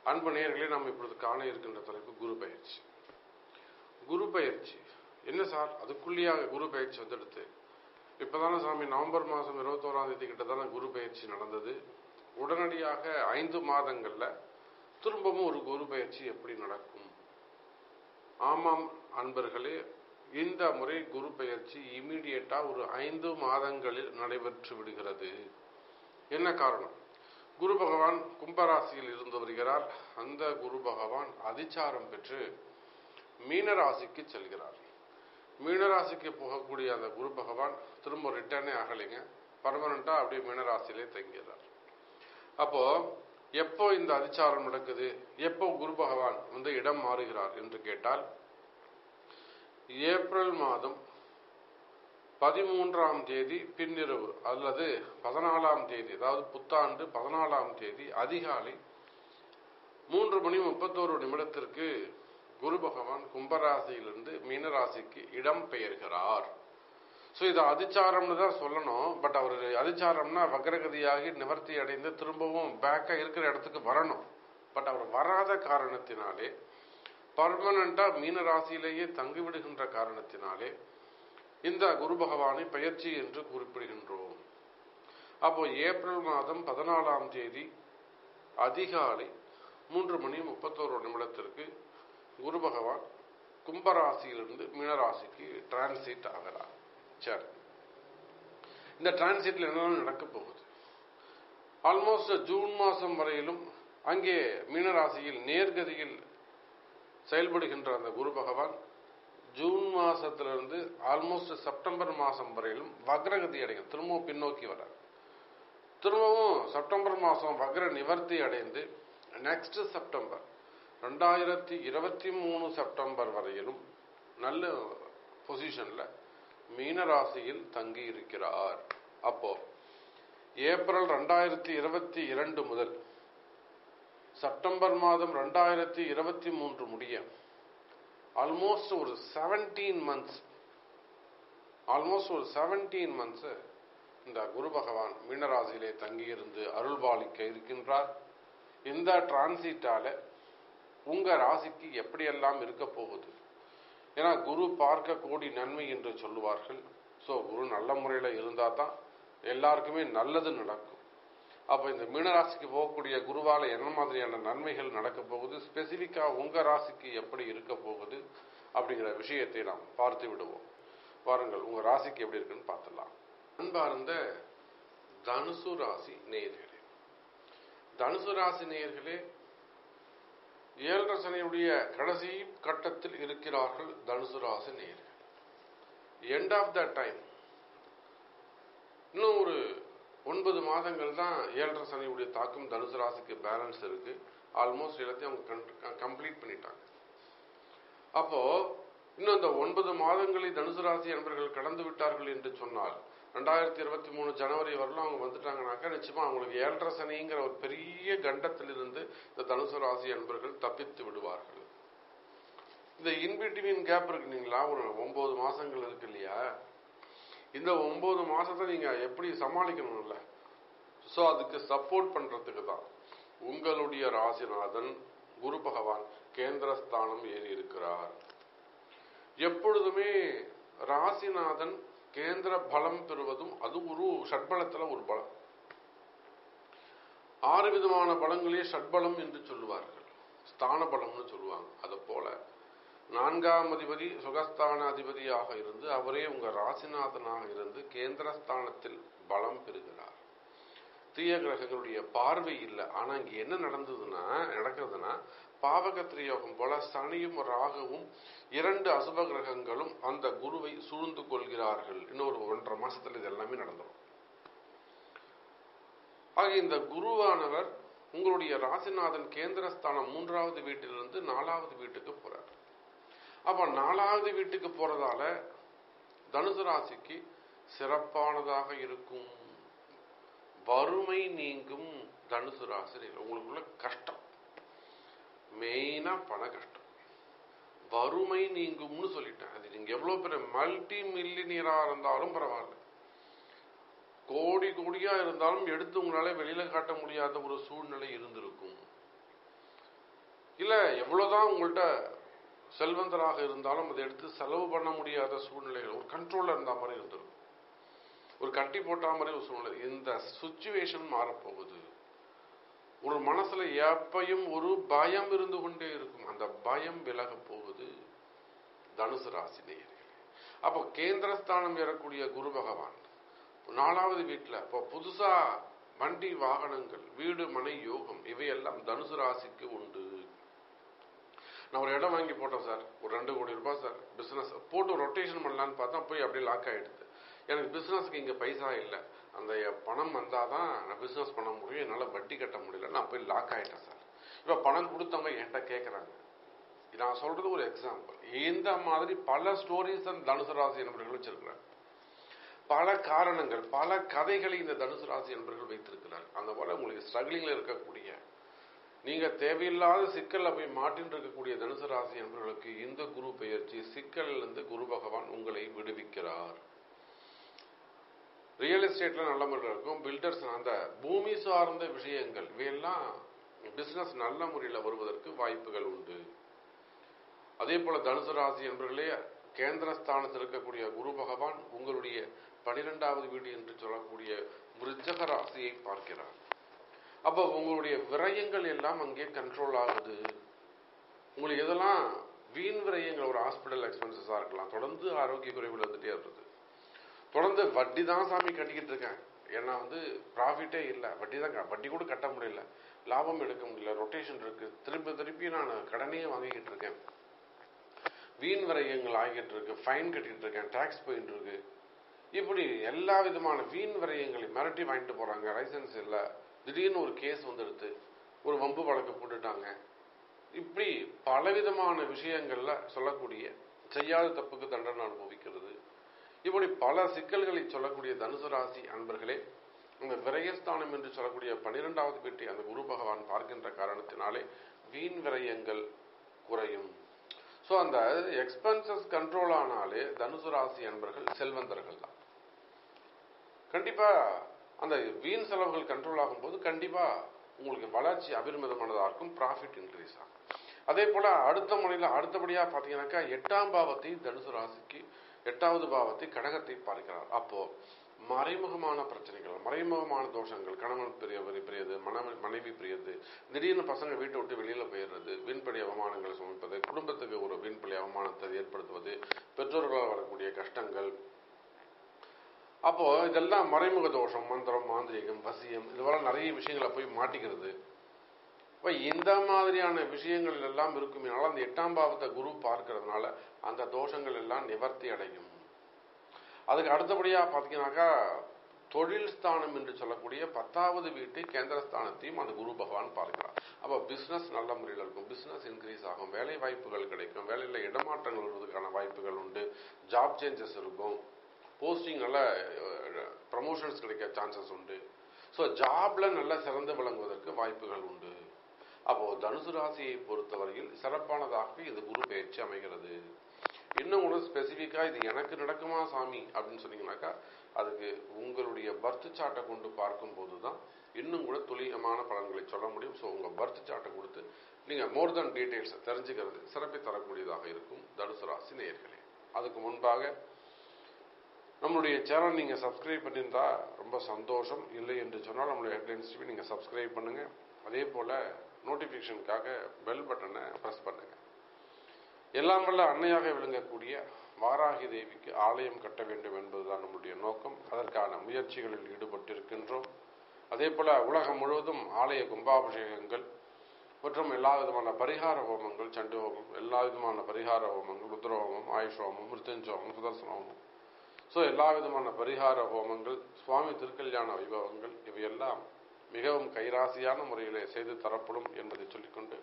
அன்பு நேயர்களே நாம் இப்பொழுது காண இருக்கின்ற தலைப்பு குரு பயிற்சி குரு பயிற்சி என்ன சார் அதுக்குள்ளேயாக குரு பயிற்சி வந்துடுத்து இப்பதானே சாமி நவம்பர் மாதம் இருபத்தோராம் தேதி கிட்ட தானே குரு பயிற்சி நடந்தது உடனடியாக ஐந்து மாதங்கள்ல திரும்பவும் ஒரு குரு பயிற்சி எப்படி நடக்கும் ஆமாம் அன்பர்களே இந்த முறை குரு பயிற்சி இமீடியட்டா ஒரு ஐந்து மாதங்களில் நடைபெற்று விடுகிறது என்ன காரணம் குரு பகவான் கும்பராசியில் இருந்து வருகிறார் அந்த குரு பகவான் அதிச்சாரம் பெற்று மீனராசிக்கு செல்கிறார் மீனராசிக்கு போகக்கூடிய அந்த குரு பகவான் திரும்ப ரிட்டர்னே ஆகலைங்க பர்மனண்டா அப்படியே மீனராசியிலே தங்கிறார் அப்போ எப்போ இந்த அதிச்சாரம் நடக்குது எப்போ குரு பகவான் வந்து இடம் மாறுகிறார் என்று கேட்டால் ஏப்ரல் மாதம் பதிமூன்றாம் தேதி பின்னிரவு அல்லது பதினாலாம் தேதி அதாவது புத்தாண்டு பதினாலாம் தேதி அதிகாலை மூன்று மணி முப்பத்தோரு நிமிடத்திற்கு குரு பகவான் கும்பராசியிலிருந்து மீனராசிக்கு இடம் பெயர்கிறார் ஸோ இது அதிச்சாரம்னு தான் சொல்லணும் பட் அவர் அதிச்சாரம்னா வக்ரகதியாகி நிவர்த்தி அடைந்து திரும்பவும் பேக்கா இருக்கிற இடத்துக்கு வரணும் பட் அவர் வராத காரணத்தினாலே பர்மனண்டா மீன ராசியிலேயே தங்கிவிடுகின்ற காரணத்தினாலே இந்த குரு பகவானை பயிற்சி என்று குறிப்பிடுகின்றோம் அப்போ ஏப்ரல் மாதம் பதினாலாம் தேதி அதிகாலை மூன்று மணி முப்பத்தோரு நிமிடத்திற்கு குரு பகவான் கும்பராசியிலிருந்து மீனராசிக்கு டிரான்சிட் ஆகிறார் சரி இந்த டிரான்சிட்ல என்ன நடக்க போகுது ஆல்மோஸ்ட் ஜூன் மாசம் வரையிலும் அங்கே மீனராசியில் நேர்கதியில் செயல்படுகின்ற அந்த குரு பகவான் ஜூன் மாசத்திலிருந்து ஆல்மோஸ்ட் செப்டம்பர் மாசம் வரையிலும் வக்ரகதி அடையும் திரும்பவும் பின்னோக்கி வரார் திரும்பவும் செப்டம்பர் மாசம் வக்ர நிவர்த்தி அடைந்து நெக்ஸ்ட் செப்டம்பர் ரெண்டாயிரத்தி இருபத்தி மூணு செப்டம்பர் வரையிலும் நல்ல பொசிஷன்ல மீனராசியில் தங்கி இருக்கிறார் அப்போ ஏப்ரல் ரெண்டாயிரத்தி இருபத்தி இரண்டு முதல் செப்டம்பர் மாதம் ரெண்டாயிரத்தி இருபத்தி மூன்று முடிய ஆல்மோஸ்ட் ஒரு செவன்டீன் மந்த்ஸ் ஆல்மோஸ்ட் ஒரு செவன்டீன் மந்த்ஸ் இந்த குரு பகவான் மீனராசியிலே தங்கியிருந்து அருள்பாலிக்க இருக்கின்றார் இந்த டிரான்சிட்டால உங்க ராசிக்கு எப்படியெல்லாம் இருக்க போகுது ஏன்னா குரு பார்க்க கோடி நன்மை என்று சொல்லுவார்கள் ஸோ குரு நல்ல முறையில் இருந்தால் தான் எல்லாருக்குமே நல்லது நடக்கும் அப்போ இந்த மீனராசிக்கு போகக்கூடிய குருவால என்ன மாதிரியான நன்மைகள் நடக்க போகுது ஸ்பெசிஃபிக்கா உங்க ராசிக்கு எப்படி இருக்க போகுது அப்படிங்கிற விஷயத்தை நாம் பார்த்து விடுவோம் வாருங்கள் உங்க ராசிக்கு எப்படி இருக்குன்னு பார்த்துடலாம் அன்பார்ந்த தனுசு ராசி நேயர்களே தனுசு ராசி நேயர்களே ஏழரை சனியுடைய கடைசி கட்டத்தில் இருக்கிறார்கள் தனுசு ராசி நேயர்கள் எண்ட் ஆஃப் த டைம் இன்னும் ஒரு ஒன்பது மாதங்கள் தான் ஏழரை சனியுடைய தாக்கம் தனுசு ராசிக்கு பேலன்ஸ் இருக்கு ஆல்மோஸ்ட் எல்லாத்தையும் அவங்க கம்ப்ளீட் பண்ணிட்டாங்க அப்போ இன்னும் இந்த ஒன்பது மாதங்களை தனுசு ராசி அன்பர்கள் கடந்து விட்டார்கள் என்று சொன்னால் ரெண்டாயிரத்தி இருபத்தி மூணு ஜனவரி வரலாம் அவங்க வந்துட்டாங்கனாக்கா நிச்சயமா அவங்களுக்கு ஏழரை சனிங்கிற ஒரு பெரிய கண்டத்திலிருந்து இந்த தனுசு ராசி அன்பர்கள் தப்பித்து விடுவார்கள் இந்த இன்பிட்வீன் கேப் இருக்கு இல்லைங்களா ஒரு ஒன்பது மாசங்கள் இருக்கு இல்லையா இந்த ஒன்பது மாசத்தை நீங்க எப்படி சமாளிக்கணும்ல சோ அதுக்கு சப்போர்ட் பண்றதுக்கு தான் உங்களுடைய ராசிநாதன் குரு பகவான் கேந்திரஸ்தானம் ஏறி இருக்கிறார் எப்பொழுதுமே ராசிநாதன் கேந்திர பலம் பெறுவதும் அது ஒரு ஷட்பலத்துல ஒரு பலம் ஆறு விதமான பலங்களே ஷட்பலம் என்று சொல்லுவார்கள் ஸ்தான பலம்னு சொல்லுவாங்க அதை போல நான்காம் அதிபதி சுகஸ்தான அதிபதியாக இருந்து அவரே உங்க ராசிநாதனாக இருந்து கேந்திரஸ்தானத்தில் பலம் பெறுகிறார் தீய கிரகங்களுடைய பார்வை இல்லை ஆனா இங்க என்ன நடந்ததுன்னா நடக்கிறதுனா பாவக திரியோகம் போல சனியும் ராகுவும் இரண்டு அசுப கிரகங்களும் அந்த குருவை சூழ்ந்து கொள்கிறார்கள் இன்னொரு ஒன்றரை மாசத்துல இது எல்லாமே நடந்துடும் ஆக இந்த குருவானவர் உங்களுடைய ராசிநாதன் கேந்திரஸ்தானம் மூன்றாவது வீட்டிலிருந்து நாலாவது வீட்டுக்கு போறார் அப்ப நாலாவது வீட்டுக்கு போறதால தனுசு ராசிக்கு சிறப்பானதாக இருக்கும் வறுமை நீங்கும் தனுசு ராசி உங்களுக்குள்ள கஷ்டம் மெயினா பண கஷ்டம் வறுமை நீங்கும்னு சொல்லிட்டேன் அது நீங்க எவ்வளவு பெரிய மல்டி மில்லினியரா இருந்தாலும் பரவாயில்ல கோடி கோடியா இருந்தாலும் எடுத்து உங்களால வெளியில காட்ட முடியாத ஒரு சூழ்நிலை இருந்திருக்கும் இல்ல எவ்வளவுதான் உங்கள்கிட்ட செல்வந்தராக இருந்தாலும் அதை எடுத்து செலவு பண்ண முடியாத சூழ்நிலைகள் ஒரு கண்ட்ரோல்ல இருந்த மாதிரி இருந்திருக்கும் ஒரு கட்டி போட்ட மாதிரி ஒரு சூழ்நிலை இந்த சுச்சுவேஷன் மாறப்போகுது ஒரு மனசுல எப்பையும் ஒரு பயம் இருந்து கொண்டே இருக்கும் அந்த பயம் விலக போகுது தனுசு ராசி நேயர்களே அப்போ கேந்திரஸ்தானம் ஏறக்கூடிய குரு பகவான் நாலாவது வீட்டுல இப்போ புதுசா வண்டி வாகனங்கள் வீடு மனை யோகம் இவையெல்லாம் தனுசு ராசிக்கு உண்டு நான் ஒரு இடம் வாங்கி போட்டேன் சார் ஒரு ரெண்டு கோடி ரூபாய் சார் பிசினஸ் போட்டு ரொட்டேஷன் பண்ணலான்னு பார்த்தா போய் அப்படியே லாக் ஆயிடுது எனக்கு பிசினஸ்க்கு இங்க பைசா இல்லை அந்த பணம் வந்தாதான் நான் பிசினஸ் பண்ண முடியும் என்னால வட்டி கட்ட முடியல நான் போய் லாக் ஆயிட்டேன் சார் இப்ப பணம் கொடுத்தவங்க என்கிட்ட கேட்கறாங்க நான் சொல்றது ஒரு எக்ஸாம்பிள் இந்த மாதிரி பல ஸ்டோரிஸ் அந்த தனுசு ராசி நண்பர்கள் வச்சிருக்கிறாங்க பல காரணங்கள் பல கதைகளை இந்த தனுசு ராசி நண்பர்கள் வைத்திருக்கிறார் அந்த போல உங்களுக்கு ஸ்ட்ரகிளிங்ல இருக்கக்கூடிய நீங்க தேவையில்லாத சிக்கல்ல போய் மாட்டின்னு இருக்கக்கூடிய தனுசு ராசி நண்பர்களுக்கு இந்த குரு பெயர்ச்சி சிக்கல்ல இருந்து குரு பகவான் உங்களை விடுவிக்கிறார் ரியல் எஸ்டேட்ல நல்ல முறையில் இருக்கும் பில்டர்ஸ் அந்த பூமி சார்ந்த விஷயங்கள் இவையெல்லாம் பிசினஸ் நல்ல முறையில் வருவதற்கு வாய்ப்புகள் உண்டு அதே போல தனுசு ராசி என்பர்களே கேந்திரஸ்தானத்தில் இருக்கக்கூடிய குரு பகவான் உங்களுடைய பனிரெண்டாவது வீடு என்று சொல்லக்கூடிய விருச்சக ராசியை பார்க்கிறார் அப்ப உங்களுடைய விரயங்கள் எல்லாம் அங்கே கண்ட்ரோல் ஆகுது உங்களுக்கு எதெல்லாம் வீண் விரயங்கள் ஒரு ஹாஸ்பிட்டல் எக்ஸ்பென்சஸா இருக்கலாம் தொடர்ந்து ஆரோக்கிய குறைவுகள் வந்துட்டே இருக்குது தொடர்ந்து வட்டி தான் சாமி கட்டிக்கிட்டு இருக்கேன் ஏன்னா வந்து ப்ராஃபிட்டே இல்லை வட்டி தான் க- வட்டி கூட கட்ட முடியல லாபம் எடுக்க முடியல ரொட்டேஷன் இருக்கு திருப்பி திருப்பி நான் கடனையே வாங்கிக்கிட்டு இருக்கேன் வீண் விரயங்கள் ஆகிட்டு இருக்கு ஃபைன் கட்டிட்டு இருக்கேன் டாக்ஸ் போயிட்டு இருக்கு இப்படி எல்லா விதமான வீண் விரயங்களை மிரட்டி வாங்கிட்டு போறாங்க லைசன்ஸ் இல்ல திடீர்னு ஒரு கேஸ் வந்துடுது ஒரு வம்பு வழக்கு போட்டுட்டாங்க இப்படி பலவிதமான விஷயங்கள்ல சொல்லக்கூடிய செய்யாத தப்புக்கு தண்டனை அனுபவிக்கிறது இப்படி பல சிக்கல்களை சொல்லக்கூடிய தனுசு ராசி அன்பர்களே அந்த விரயஸ்தானம் என்று சொல்லக்கூடிய பனிரெண்டாவது வீட்டை அந்த குரு பகவான் பார்க்கின்ற காரணத்தினாலே வீண் விரயங்கள் குறையும் ஸோ அந்த எக்ஸ்பென்சஸ் கண்ட்ரோல் ஆனாலே தனுசு ராசி அன்பர்கள் செல்வந்தர்கள் தான் கண்டிப்பா அந்த வீண் செலவுகள் கண்ட்ரோல் ஆகும்போது கண்டிப்பா உங்களுக்கு வளர்ச்சி அபிர்மிதமானதா இருக்கும் ப்ராஃபிட் இன்க்ரீஸ் ஆகும் அதே போல அடுத்த முறையில அடுத்தபடியா பாத்தீங்கன்னாக்கா எட்டாம் பாவத்தை தனுசு ராசிக்கு எட்டாவது பாவத்தை கடகத்தை பார்க்கிறார் அப்போ மறைமுகமான பிரச்சனைகள் மறைமுகமான தோஷங்கள் கணவன் பிரியவர் பிரியது மனைவி மனைவி பிரியது திடீர்னு பசங்க வீட்டை விட்டு வெளியில போயிடுறது வீண்படி அவமானங்களை சுமப்பது குடும்பத்துக்கு ஒரு வீண்படி அவமானத்தை ஏற்படுத்துவது பெற்றோர்களால் வரக்கூடிய கஷ்டங்கள் அப்போ இதெல்லாம் மறைமுக தோஷம் மந்திரம் மாந்திரிகம் வசியம் இதுவெல்லாம் நிறைய விஷயங்களை போய் மாட்டிக்கிறது இப்ப இந்த மாதிரியான விஷயங்கள் எல்லாம் இருக்குமையால அந்த எட்டாம் பாவத்தை குரு பார்க்கறதுனால அந்த தோஷங்கள் எல்லாம் நிவர்த்தி அடையும் அதுக்கு அடுத்தபடியா பாத்தீங்கன்னாக்கா தொழில் ஸ்தானம் என்று சொல்லக்கூடிய பத்தாவது வீட்டை கேந்திரஸ்தானத்தையும் அந்த குரு பகவான் பார்க்கிறார் அப்ப பிசினஸ் நல்ல முறையில் இருக்கும் பிசினஸ் இன்க்ரீஸ் ஆகும் வேலை வாய்ப்புகள் கிடைக்கும் வேலையில இடமாற்றங்கள் வருவதற்கான வாய்ப்புகள் உண்டு ஜாப் சேஞ்சஸ் இருக்கும் போஸ்டிங் நல்ல ப்ரமோஷன்ஸ் கிடைக்க சான்சஸ் உண்டு ஸோ ஜாப்ல நல்ல சிறந்து விளங்குவதற்கு வாய்ப்புகள் உண்டு அப்போ தனுசு ராசியை பொறுத்தவரையில் சிறப்பானதாகவே இந்த குரு பயிற்சி அமைகிறது இன்னும் கூட ஸ்பெசிஃபிக்கா இது எனக்கு நடக்குமா சாமி அப்படின்னு சொன்னீங்கன்னாக்கா அதுக்கு உங்களுடைய பர்த் சார்ட்டை கொண்டு பார்க்கும்போது தான் இன்னும் கூட துல்லியமான பலன்களை சொல்ல முடியும் ஸோ உங்க பர்த் சார்ட்டை கொடுத்து நீங்க மோர் தென் டீடைல்ஸ் தெரிஞ்சுக்கிறது சிறப்பை தரக்கூடியதாக இருக்கும் தனுசு ராசி நேயர்களே அதுக்கு முன்பாக நம்மளுடைய சேனல் நீங்க சப்ஸ்கிரைப் பண்ணியிருந்தா ரொம்ப சந்தோஷம் இல்லை என்று சொன்னால் நம்மளுடைய ஹெட்லைன்ஸ் டிவி நீங்க சப்ஸ்கிரைப் பண்ணுங்க அதே போல நோட்டிபிகேஷனுக்காக பெல் பட்டனை பிரஸ் பண்ணுங்க எல்லாம் வல்ல அன்னையாக விளங்கக்கூடிய வாராகி தேவிக்கு ஆலயம் கட்ட வேண்டும் என்பதுதான் நம்முடைய நோக்கம் அதற்கான முயற்சிகளில் ஈடுபட்டிருக்கின்றோம் அதே போல உலகம் முழுவதும் ஆலய கும்பாபிஷேகங்கள் மற்றும் எல்லா விதமான பரிகார ஹோமங்கள் சண்டி ஹோமம் எல்லா விதமான பரிகார ஹோமங்கள் ருத்ர ஹோமம் ஆயுஷ் ஹோமம் மிருத்தஞ்ச ஹோமம் சுதர்சன ஹோமம் ஸோ எல்லா விதமான பரிகார ஹோமங்கள் சுவாமி திருக்கல்யாண வைபவங்கள் இவையெல்லாம் மிகவும் கைராசியான முறையிலே செய்து தரப்படும் என்பதை சொல்லிக்கொண்டு